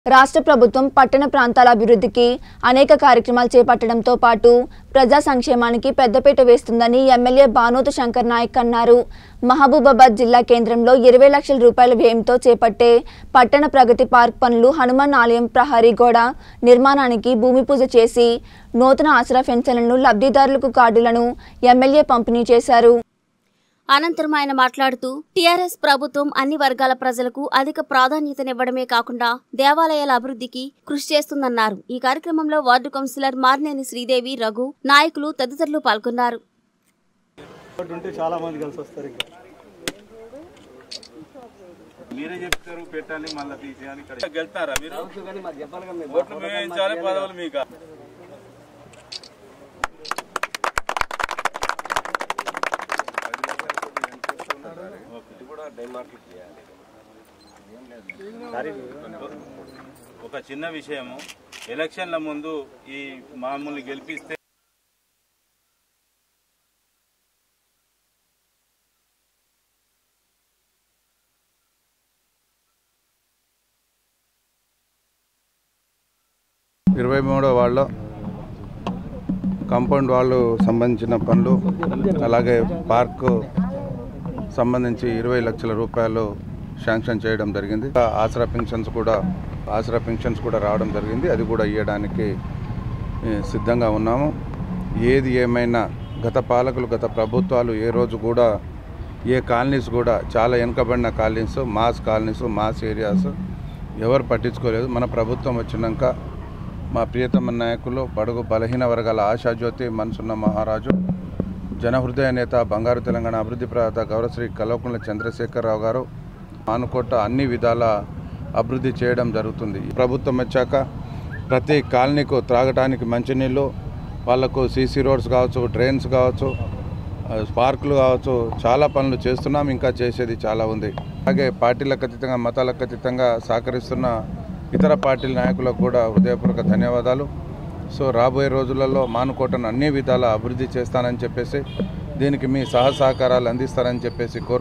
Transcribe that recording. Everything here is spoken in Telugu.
రాష్ట్ర ప్రభుత్వం పట్టణ ప్రాంతాల అభివృద్ధికి అనేక కార్యక్రమాలు చేపట్టడంతో పాటు ప్రజా సంక్షేమానికి పెద్దపీట వేస్తుందని ఎమ్మెల్యే బానోతు శంకర్ నాయక్ అన్నారు మహబూబాబాద్ జిల్లా కేంద్రంలో ఇరవై లక్షల రూపాయల వ్యయంతో చేపట్టే పట్టణ ప్రగతి పార్క్ పనులు హనుమాన్ ఆలయం ప్రహరీ గోడ నిర్మాణానికి భూమి పూజ చేసి నూతన ఆసరా పెన్షన్లను లబ్ధిదారులకు కార్డులను ఎమ్మెల్యే పంపిణీ చేశారు అనంతరం ఆయన మాట్లాడుతూ టీఆర్ఎస్ ప్రభుత్వం అన్ని వర్గాల ప్రజలకు అధిక ప్రాధాన్యతనివ్వడమే కాకుండా దేవాలయాల అభివృద్ధికి కృషి చేస్తుందన్నారు ఈ కార్యక్రమంలో వార్డు కౌన్సిలర్ మార్నేని శ్రీదేవి రఘు నాయకులు తదితరులు పాల్గొన్నారు ఒకటి ఉంటే చాలా మంది కలిసి వస్తారు ఇక్కడ మీరే చెప్తారు పెట్టాలి మళ్ళీ తీసేయాలి ఇక్కడ వెళ్తారా మీరు ఓట్లు మేము వేయించాలి పదవులు మీకు ఒక చిన్న విషయము ఎలక్షన్ల ముందు ఈ మామూలు గెలిపిస్తే ఇరవై మూడో వాళ్ళలో కాంపౌండ్ వాళ్ళు సంబంధించిన పనులు అలాగే పార్కు సంబంధించి ఇరవై లక్షల రూపాయలు శాంక్షన్ చేయడం జరిగింది ఆసరా పెన్షన్స్ కూడా ఆసరా పెన్షన్స్ కూడా రావడం జరిగింది అది కూడా ఇవ్వడానికి ఏ, సిద్ధంగా ఉన్నాము ఏది ఏమైనా గత పాలకులు గత ప్రభుత్వాలు ఏ రోజు కూడా ఏ కాలనీస్ కూడా చాలా వెనుకబడిన colonies mass colonies mass areas ఎవరు పట్టించుకోలేదు మన ప్రభుత్వం వచ్చినాక మా ప్రియతమ నాయకులు బడుగు బలహీన వర్గాల ఆశాజ్యోతి మనసున్న మహారాజు జనహృదయ నేత బంగారు తెలంగాణ అభివృద్ధి ప్రదాత గౌరవశ్రీ కల్వకుంట్ల చంద్రశేఖరరావు గారు ఆనుకోట అన్ని విధాల అభివృద్ధి చేయడం జరుగుతుంది ఈ ప్రభుత్వం వచ్చాక ప్రతి కాలనీకు త్రాగటానికి మంచినీళ్ళు వాళ్లకు సీసీ రోడ్స్ కావచ్చు డ్రైన్స్ కావచ్చు ఆ, పార్కులు కావచ్చు చాలా పనులు చేస్తున్నాం ఇంకా చేసేది చాలా ఉంది అలాగే పార్టీలకు అతీతంగా మతాలకు అతీతంగా సహకరిస్తున్న ఇతర పార్టీల నాయకులకు కూడా హృదయపూర్వక ధన్యవాదాలు సో రాబోయే రోజులలో మానుకోటను అన్ని విధాల అభివృద్ధి చేస్తానని చెప్పేసి దీనికి మీ సహ సహకారాలు అందిస్తారని చెప్పేసి కోరు